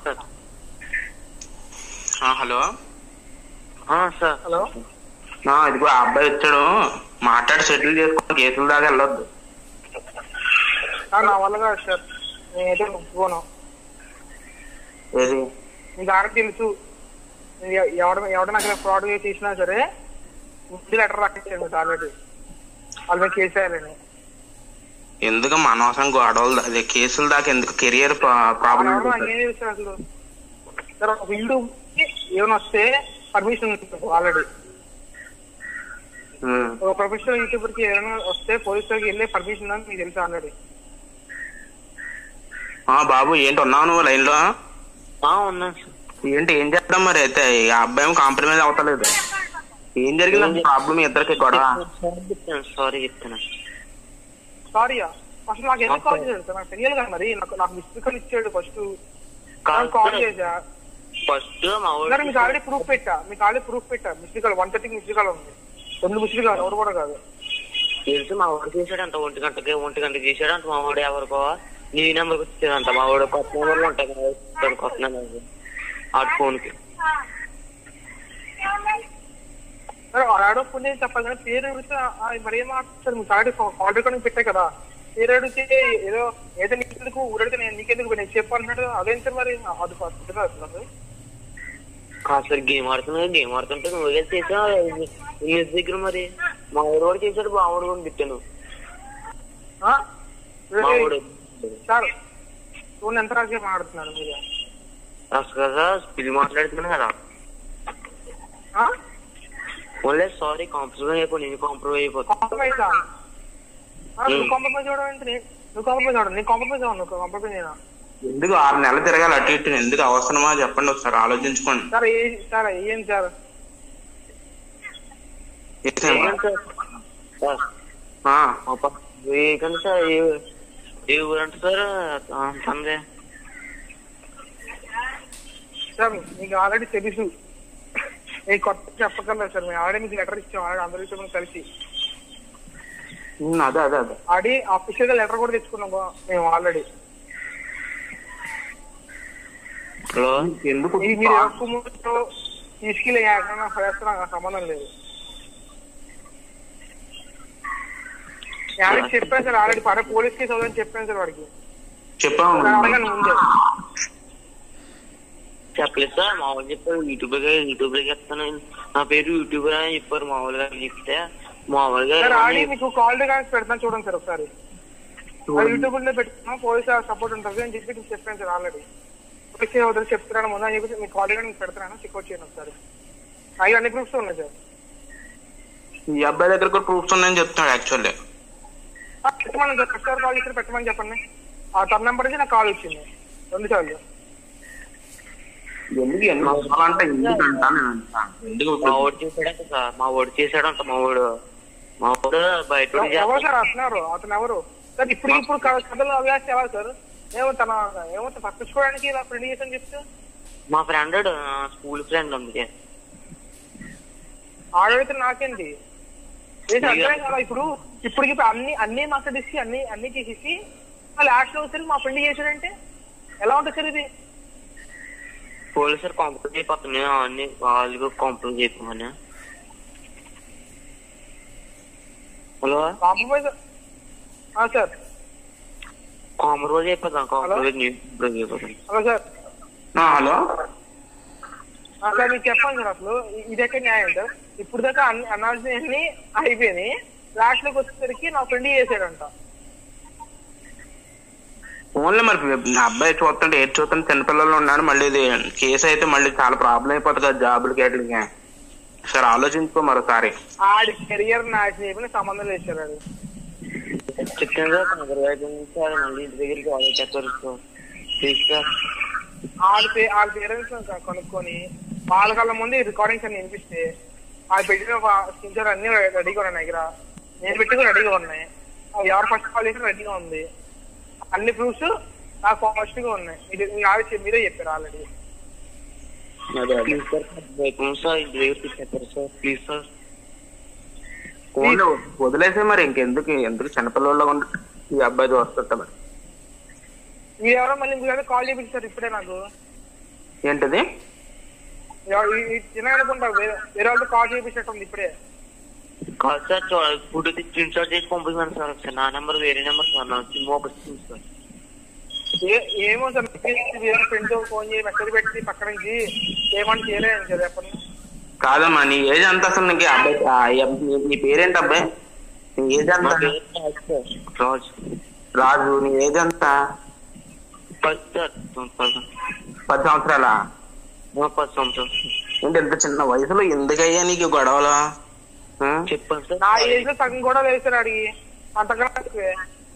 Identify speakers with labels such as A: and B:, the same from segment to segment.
A: Sir
B: ఆ, hello
A: ఆ, sir
C: hello
B: ఆ, ఇదిగో ఆ అబ్బాయి వచ్చాడు మాట్లాడి సెటిల్ చేసుకుని కేసుల దాకా వెళ్ళొద్దు
C: ఆ, నా వల్ల కాదు సార్ నేనైతే ఒప్పుకోను
B: ఏది
C: మీకు ఆడికి తెలుసు ఎ- ఎవడ ఎవడ నాకు ఫ్రాడ్ చేసినా సరే ముందు లెటర్ రాకిచ్చాను మీకు ఆల్రెడీ వాళ్ళ మీద కేసు వేయాలని
B: ఎందుకు అనవసరం గొడవలు దా- అదే కేసుల దాకా ఎందుకు కెరియర్ ప్రాబ్లం
C: ఎవరు నాకు ఏం తెలుసు అసలు సార్ ఒక యూట్యూబ్ ఏమైనా వస్తే పర్మిషన్ ఆల్రెడీ ఒక ప్రొఫెషనల్ యూట్యూబర్ కి ఏమైనా వస్తే పోలీస్ దగ్గరికి వెళ్ళే పర్మిషన్ అని మీకు తెలుసు ఆల్రెడీ
B: బాబు ఏంటి ఉన్నావు నువ్వు లైన్ లో
A: ఆ, ఉన్నాను సార్
B: ఏంటి ఏం చేద్దాం మరి అయితే ఈ అబ్బాయి కాంప్రమైజ్ అవుతలేదు ఏం జరిగింది ప్రాబ్లం ఇద్దరికి గొడవ
A: సారీ చెప్తాను సారీ చెప్తాను
C: సారీయా అసలు నాకు ఎందుకు కాల్ చేశాడు సార్ నాకు తెలియదు కదా మరి నాకు నాకు మిస్డ్ కాల్ ఇచ్చాడు ఫస్ట్
A: కాదు
C: కాల్
A: సార్.
C: చేశా
A: ఫస్ట్ మా
C: సార్ మీకు
A: వాడు
C: ఆల్రెడీ ప్రూఫ్ పెట్టా మీకు ఆల్రెడీ ప్రూఫ్ పెట్టా మిస్డ్ కాల్ వన్ థర్టీకి మిస్డ్ కాల్ ఉంది రెండు మిస్డ్ కాల్ ఎవరు కూడా కాదు
A: తెలుసు మా వాడు చేశాడు అంత ఒంటి గంటకి ఒంటి గంటకి చేశాడు అంత మా వాడు ఎవరికో నీ నెంబర్కి వచ్చేదంట మా వాడు కొత్త నెంబర్లు ఉంటాయి కదా, ఇస్తాడు కొత్త నెంబర్ ఆ ఫోన్ కి
C: సార్ ఆడో ఫోన్ చేసి చెప్పాలి కానీ పేరు అడిగితే ఆ, మరి ఏం మాట్లాడుతారు మీకు ఆల్రెడీ కాల్ రికార్డింగ్ పెట్టా కదా పేరు అడిగితే ఏదో ఏదో నీకెందుకు ఊరడితే నేను నీకెందుకు నేను చెప్పాలన్నాడు అదేం సార్ మరి అది పద్ధతి కాదు సార్
A: కాదు సార్ గేమ్ ఆడుతున్నా గేమ్ ఆడుతుంటే నువ్వు ఏదో చేసావు నీ దగ్గర మరి మా వాడు కూడా చేశాడు మా వాడు కూడా తిట్టాను
C: ఆ?
A: మా వాడు
C: సార్ ఫోన్ ఎంత రాజకీయ మాట్లాడుతున్నాను మీరు
A: అసలు కదా ఇది మాట్లాడుతున్నాను కదా
C: ఆ?
A: ఓన్లీ సారీ కాంప్రమైజ్ అయిపో నేను కాంప్రమైజ్ అయిపోతా
C: కాంప్రమైజ్ ఆ? ఆ, నువ్వు కాంప్రమైజ్ అవడం ఏంటి నీ- నువ్వు కాంప్రమైజ్ అవడం నేను కాంప్రమైజ్ అవ్వను నువ్వు కాంప్రమైజ్ అయినా
B: ఎందుకు ఆరు నెలలు తిరగాలి అటు ఇటు ఎందుకు అవసరమా చెప్పండి ఒకసారి ఆలోచించుకోండి
C: సార్ ఏ సార్ ఏం సార్
B: చేసాను.
A: ఏంటి సార్ సార్
B: ఆ,
A: మా పక్క ఏకండి సార్ ఏ- ఏ ఊరంట సార్ అందే
C: సార్ మీకు ఆల్రెడీ తెలుసు నేను కొత్త చెప్పగలను సార్ మేము ఆల్రెడీ మీకు లెటర్ ఇచ్చాం ఆల్రెడీ అందరితో మనం కలిసి
B: ఉమ్, అదే అదే అదే
C: ఆడి అఫీషియల్ గా లెటర్ కూడా తెచ్చుకున్నాం మేము ఆల్రెడీ
A: హలో
B: ఎందుకు
C: ఇది మీరు ఎక్కువ ముందు తీసుకెళ్ళి ఎక్కడన్నా చేస్తున్నా నాకు సంబంధం లేదు ఆడికి చెప్పాను సార్ ఆల్రెడీ పరే పోలీస్ కేసు అవుదని చెప్పాను సార్ వాడికి
B: చెప్పాము
C: నేను అడగాను ముందే
A: చెప్పలేదు సార్ మామూలు చెప్పారు యూట్యూబ్ యూట్యూబ్ లో చెప్తాను నా పేరు యూట్యూబర్ అని చెప్పారు మామూలుగా చెప్తే మామూలుగా
C: సార్ ఆడి మీకు కాల్ రికార్డ్స్ పెడతాను చూడండి సార్ ఒకసారి యూట్యూబ్ లో పెట్టుకున్నాం పోలీస్ సపోర్ట్ ఉంటుంది అని చెప్పి మీకు చెప్పాను సార్ ఆల్రెడీ పోలీస్ అవుతుంది చెప్తున్నాను ముందు అని చెప్పి మీకు కాల్ రికార్డ్ పెడతాను చెక్అవుట్ చేయండి ఒకసారి అవి అన్ని ప్రూఫ్స్ ఉన్నాయి సార్
B: ఈ అబ్బాయి దగ్గర కూడా ప్రూఫ్స్ ఉన్నాయని చెప్తున్నాడు యాక్చువల్లీ
C: ఆ, పెట్టమని సార్ ఫస్ట్ కాల్ చేసి పెట్టమని చెప్పండి ఆ తన నెంబర్ నుంచి నాకు కాల్ వచ్చింది రెండు సార్లు
B: ఎందుకు ఎన్ని అవసరాలు అంటే ఎందుకు అంటాను నేను అంటాను. ఎందుకు
A: మా ఓడి చేశాడంట సార్ మా ఓడి చేశాడంట మా ఓడు మా ఓడు బయట ఉండి
C: ఎవరు
A: చేస్తాడు.
C: సార్ అంటున్నారు అతను ఎవరు సార్ ఇప్పుడు ఇప్పుడు క- కథలు అభ్యాసం ఎవరు సార్ ఏమో తన ఏమో తప్పించుకోవడానికి ఇలా ఫ్రెండ్ చేసని చెప్తే
A: మా ఫ్రెండ్ స్కూల్ ఫ్రెండ్ అందుకే
C: ఆడైతే నాకేంటి ఏంటి అర్థమే కదా ఇప్పుడు ఇప్పుడు ఇప్పుడు అన్ని అన్ని మాట్లాడేసి అన్ని అన్ని చేసేసి లాస్ట్ లో వచ్చి మా ఫ్రెండ్ చేశాడంటే ఎలా ఉంటుంది సార్ ఇది
A: పోలీసులు కాంప్రమైజ్ అయిపోతున్నాయి అన్ని వాళ్ళు కాంప్రమైజ్ అయిపోమని హలో
C: కాంప్రమైజ్ సార్
A: కాంప్రమైజ్ అయిపోతాం కాంప్రమైజ్ కాంప్రమైజ్ అయిపోతాం
C: హలో సార్
B: ఆ, హలో
C: ఆ, సార్ మీకు చెప్పండి సార్ అసలు ఇ- ఇది ఎక్కడ న్యాయం సార్ ఇప్పుడు దాకా అన్ని అనాల్సినవి అయిపోయినాయి లాస్ట్ లోకి వచ్చేసరికి నా ఫ్రెండ్ చేసాడంట
B: ఓన్లీ మరి నా అబ్బాయి చూస్తుంటే ఏది చూస్తుంటే చిన్నపిల్లలు ఉన్నాడు మళ్ళీ ఇది కేసు అయితే మళ్ళీ చాలా ప్రాబ్లం అయిపోతుంది కదా జాబులకి వాటికి సరే ఆలోచించుకో మరోసారి
C: ఆడి కెరియర్ నాశనం అయిపోయిన సంబంధం లేదు సార్ అది
A: చెప్తాను సార్ కాంప్రమైజ్ అయిపోయింది సార్ మళ్ళీ ఇంటి దగ్గరికి కాల్ చేస్తారు సార్ ప్లీజ్ సార్
C: వాళ్ళ పే వాళ్ళ పేరెంట్స్ కనుక్కొని వాళ్ళ కళ్ళ ముందు రికార్డింగ్స్ అన్ని వినిపిస్తే వాళ్ళు పెట్టిన స్క్రీన్ అన్ని రెడీగా ఉన్నాయి నా దగ్గర నేను పెట్టి కూడా రెడీగా ఉన్నాయి అవి ఎవరు ఫస్ట్ కాల్ చేసినా రెడీగా ఉంది అన్ని ప్రూఫ్స్ నాకు ఫస్ట్ గా ఉన్నాయి మీరు మీ ఆవిడ మీరే చెప్పారు ఆల్రెడీ
A: ప్లీజ్ సార్ అయిపోయింది సార్ ఇంటి దగ్గరికి చెప్పారు సార్ ప్లీజ్ సార్
B: ఓన్లీ వదిలేసే మరి ఇంకెందుకు ఎందుకు చిన్నపిల్లల్లో ఉండి ఈ అబ్బాయి వస్తుంటా మరి
C: మీరు ఎవరో మళ్ళీ ఇంకొక కాల్ చేపించారు ఇప్పుడే నాకు
B: ఏంటిది
C: చిన్న అనుకుంటా వేరే వేరే వాళ్ళతో కాల్ చేయించినట్టుంది ఇప్పుడే
A: కాదు సార్ చూ- ఫుడ్ స్క్రీన్ షాట్ చేసి పంపిస్తాను సార్ ఒకసారి నా నెంబర్ వేరే నెంబర్ సార్ నా సిమ్ ఒక సిమ్ సార్
C: ఏ- ఏమో సార్ వేరే ఫ్రెండ్స్ ఫోన్ చేసి మెసేజ్ పెట్టి పక్క నుంచి ఏమని చేయలేదు సార్ చెప్పండి
B: కాదమ్మా నీ ఏజ్ ఎంత అసలు నీకు అబ్బాయి ఆ, ఈ అబ్- నీ- నీ పేరేంటి అబ్బాయి నీ ఏజ్
A: నా
B: ఎంత
A: పేరు రాజు సార్. రాజు
B: రాజు నీ ఏజ్ ఎంత
A: పది సార్ పది
B: పది సంవత్సరాలా
A: ఆ, పది సంవత్సరం
B: ఏంటి ఇంత చిన్న వయసులో ఎందుకయ్యా నీకు గొడవలు ఆ?
A: చెప్పండి సార్
C: నా ఏజ్ లో సగం కూడా లేదు సార్ అడిగి అంతకన్నా ఎక్కువే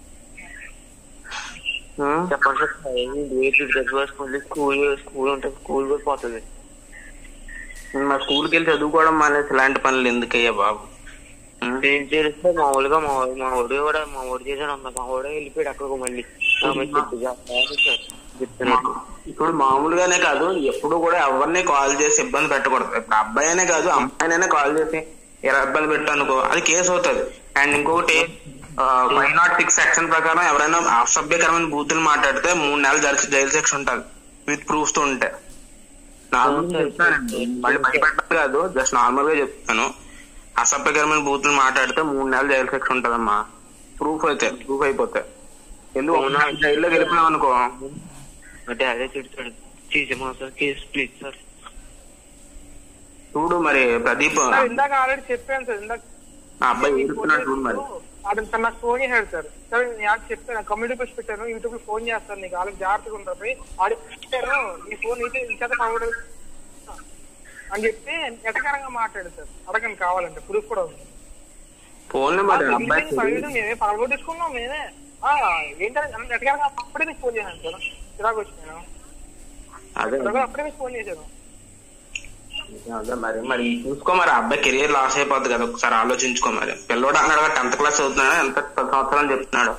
B: ఆ?
A: చెప్పండి సార్ రేపు దగ్గర స్కూల్ స్కూల్ ఉంటుంది స్కూల్ కూడా పోతుంది
B: మా స్కూల్కి వెళ్ళి చదువుకోవడం మానేసి ఇలాంటి పనులు ఎందుకయ్యా బాబు ఆ?
A: ఏం చేస్తే మామూలుగా మా వాడు మా వాడు కూడా మా వాడు చేశాడు అంత మా వాడే వెళ్ళిపోయాడు అక్కడికి మళ్ళీ ఆమె చెప్పి సార్ చెప్తున్నట్టు
B: ఇప్పుడు మామూలుగానే కాదు ఎప్పుడు కూడా ఎవరిని కాల్ చేసి ఇబ్బంది పెట్టకూడదు ఇప్పుడు అబ్బాయినే కాదు అమ్మాయినైనా కాల్ చేసి ఇలా ఇబ్బంది పెట్టు అనుకో అది కేసు అవుతుంది అండ్ ఇంకొకటి ఫైవ్ నాట్ సిక్స్ సెక్షన్ ప్రకారం ఎవరైనా అసభ్యకరమైన బూతులు మాట్లాడితే మూడు నెలలు జైలు జైలు శిక్ష ఉంటుంది విత్ ప్రూఫ్స్ తో ఉంటే నార్మల్ చెప్తానండి మళ్ళీ భయపడ్డాను కాదు జస్ట్ నార్మల్ గా చెప్తాను అసభ్యకరమైన బూతులు మాట్లాడితే మూడు నెలలు జైలు శిక్ష ఉంటదమ్మా ప్రూఫ్ అయితే ప్రూఫ్ అయిపోతే ఎందుకు
A: అవునా?
B: ఒకసారి జైల్లోకి వెళ్ళిపోయాం అనుకో
A: అంటే అదే తిడతాడు తీసేమా సార్ కేసు ప్లీజ్ సార్
B: చూడు మరి ప్రదీప్
C: సార్ ఇందాక ఆల్రెడీ చెప్పాను సార్ ఇందాక
B: ఆ అబ్బాయి ఏడుస్తున్నాడు చూడు మరి
C: అతను తను నాకు ఫోన్ చేశాడు సార్ సార్ నేను ఆడికి చెప్పాను కమ్యూనిటీ పోస్ట్ పెట్టాను యూట్యూబ్ లో ఫోన్ చేస్తాను నీకు వాళ్ళకి జాగ్రత్తగా ఉంటుంది ఆడి పెట్టాను ఈ ఫోన్ అయితే ఇంకా మాట్లాడు అని చెప్పి ఎటకరంగా మాట్లాడు సార్ అడగండి కావాలంటే ప్రూఫ్ కూడా ఉంది
B: ఫోన్లో మరి అబ్బాయి
C: పర్మిషన్ మేమే పగలగొట్టేసుకున్నాం మేమే ఆ, ఏంటంటే అంత ఎటకరంగా అప్పుడే నీకు ఫోన్ చేశాను సార్ చిరాకు వచ్చినాను
B: అదే
C: అప్పుడే మీకు ఫోన్ చేశాను
B: అదే మరి మరి చూసుకో మరి ఆ అబ్బాయి కెరియర్ లాస్ అయిపోద్ది కదా ఒకసారి ఆలోచించుకో మరి పిల్లోడు అన్నాడు టెన్త్ క్లాస్ చదువుతున్నాడు ఎంత పది సంవత్సరాలు చెప్తున్నాడు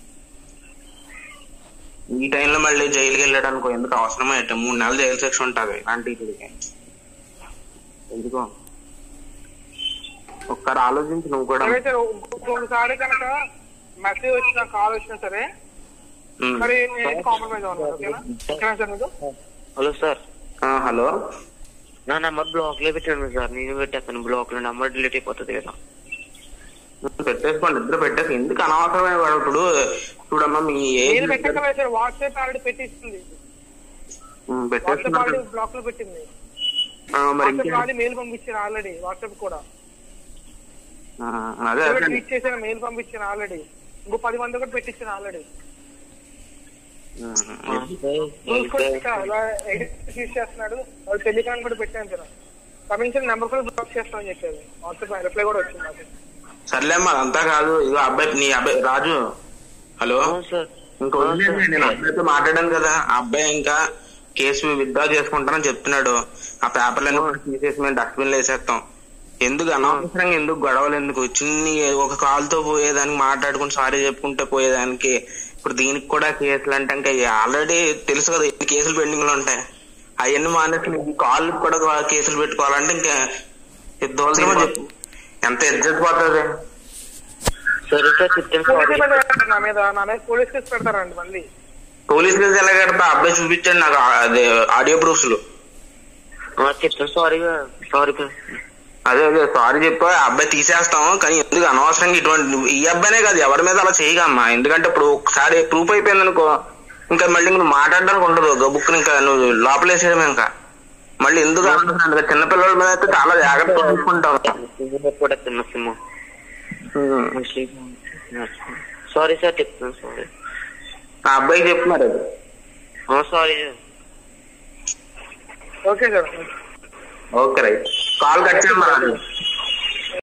B: ఈ టైంలో మళ్ళీ జైలుకి వెళ్ళాడు అనుకో ఎందుకు అవసరమే అంటే మూడు నెలలు జైలు శిక్ష ఉంటుంది ఇలాంటి వీటికి ఎందుకో ఒకసారి ఆలోచించి నువ్వు కూడా
C: సరే సార్ ఇంకొకసారి కనుక మెసేజ్ వచ్చినా కాల్ వచ్చినా సరే
B: ఉమ్.
C: మరి నేను కాంప్రమైజ్ అవును ఓకేనా ఓకేనా సార్ మీకు
A: హలో సార్
B: ఆ, హలో
A: నా నెంబర్ బ్లాక్ లో పెట్టాను సార్ నేను పెట్టేస్తాను బ్లాక్ లో నెంబర్ డిలీట్ అయిపోతుంది కదా
B: పెట్టేసుకోండి ఇద్దరు పెట్టేసి ఎందుకు అనవసరమైన వాడు ఇప్పుడు చూడమ్మా మీ ఏజ్
C: నేను పెట్టక్కర్లేదు సార్ వాట్సాప్ ఆల్రెడీ పెట్టిస్తుంది
B: ఉమ్,
C: వాట్సాప్
B: పెట్టేసుకున్నారు
C: ఆల్రెడీ బ్లాక్ లో పెట్టింది
B: ఆ, మరి
C: వాట్సాప్
B: ఇంకేం?
C: ఆల్రెడీ మెయిల్ పంపించాను ఆల్రెడీ వాట్సాప్ కూడా
B: ఆ, అదే అదే
C: ట్వీట్ చేశాను మెయిల్ పంపించాను ఆల్రెడీ ఇంకో పది మంది కూడా పెట్టించాను ఆల్రెడీ రూల్స్ కూడా పెట్టా అలా ఎడిట్ యూస్ చేస్తున్నాడు వాళ్ళు టెలిగ్రామ్ కూడా పెట్టాను సార్ కమిషన్ నెంబర్ కూడా బ్లాక్ చేస్తామని చెప్పారు వాట్సాప్ రిప్లై కూడా వచ్చింది నాకు
B: సర్లేమ్మా అంతా కాదు ఇదిగో అబ్బాయి నీ అబ్బాయి రాజు హలో
A: అవును సార్
B: ఇంకో వదిలేయండి, నేను అబ్బాయితో మాట్లాడాను కదా ఆ అబ్బాయి ఇంకా కేసు విత్డ్రా చేసుకుంటానని చెప్తున్నాడు ఆ పేపర్లన్నీ కూడా తీసేసి మేము డస్ట్బిన్ లో వేసేస్తాం ఎందుకు అనవసరంగా ఎందుకు గొడవలు ఎందుకు చిన్ని ఒక కాల్తో పోయేదానికి మాట్లాడుకుని సారీ చెప్పుకుంటే పోయేదానికి ఇప్పుడు దీనికి కూడా కేసులు అంటే ఇంకా ఆల్రెడీ తెలుసు కదా ఎన్ని కేసులు పెండింగ్ లో ఉంటాయి అవన్నీ మానేసి నీకు కాల్ కూడా కేసులు పెట్టుకోవాలంటే ఇంకా దోషమో చెప్పు ఎంత ఇజ్జత్ పోతుంది
A: సరే సార్ చెప్తాను
C: పోలీస్
A: సారీ
C: కేసు పెడతారు నా మీద నా మీద పోలీస్ కేసు పెడతారండి మళ్ళీ
B: పోలీస్ కేసు ఎలా కడతా అబ్బాయి చూపించాడు నాకు ఆ- అదే ఆడియో ప్రూఫ్స్ లో
A: చెప్తాను సారీ సారీ
B: అదే అదే సారీ చెప్పా ఆ అబ్బాయి తీసేస్తాం కానీ ఎందుకు అనవసరంగా ఇటువంటి నువ్వు- ఈ అబ్బాయినే కాదు ఎవరి మీద అలా చేయగమ్మా ఎందుకంటే ఇప్పుడు ఒకసారి ప్రూఫ్ అయిపోయింది అనుకో ఇంకా మళ్ళీ నువ్వు మాట్లాడడానికి ఉండదు బుక్ ఇంకా నువ్వు లోపలేసేయడం ఇంకా మళ్ళీ ఎందుకు అనవసరం చిన్నపిల్లల మీద అయితే చాలా జాగ్రత్తగా చూసుకుంటాం
A: కూడా చిన్న సిమ్ సారీ సార్ చెప్తాను సారీ
B: ఆ అబ్బాయికి చెప్తున్నారు అది
A: sorry
C: okay sir
B: okay right call cut చేయమ్మా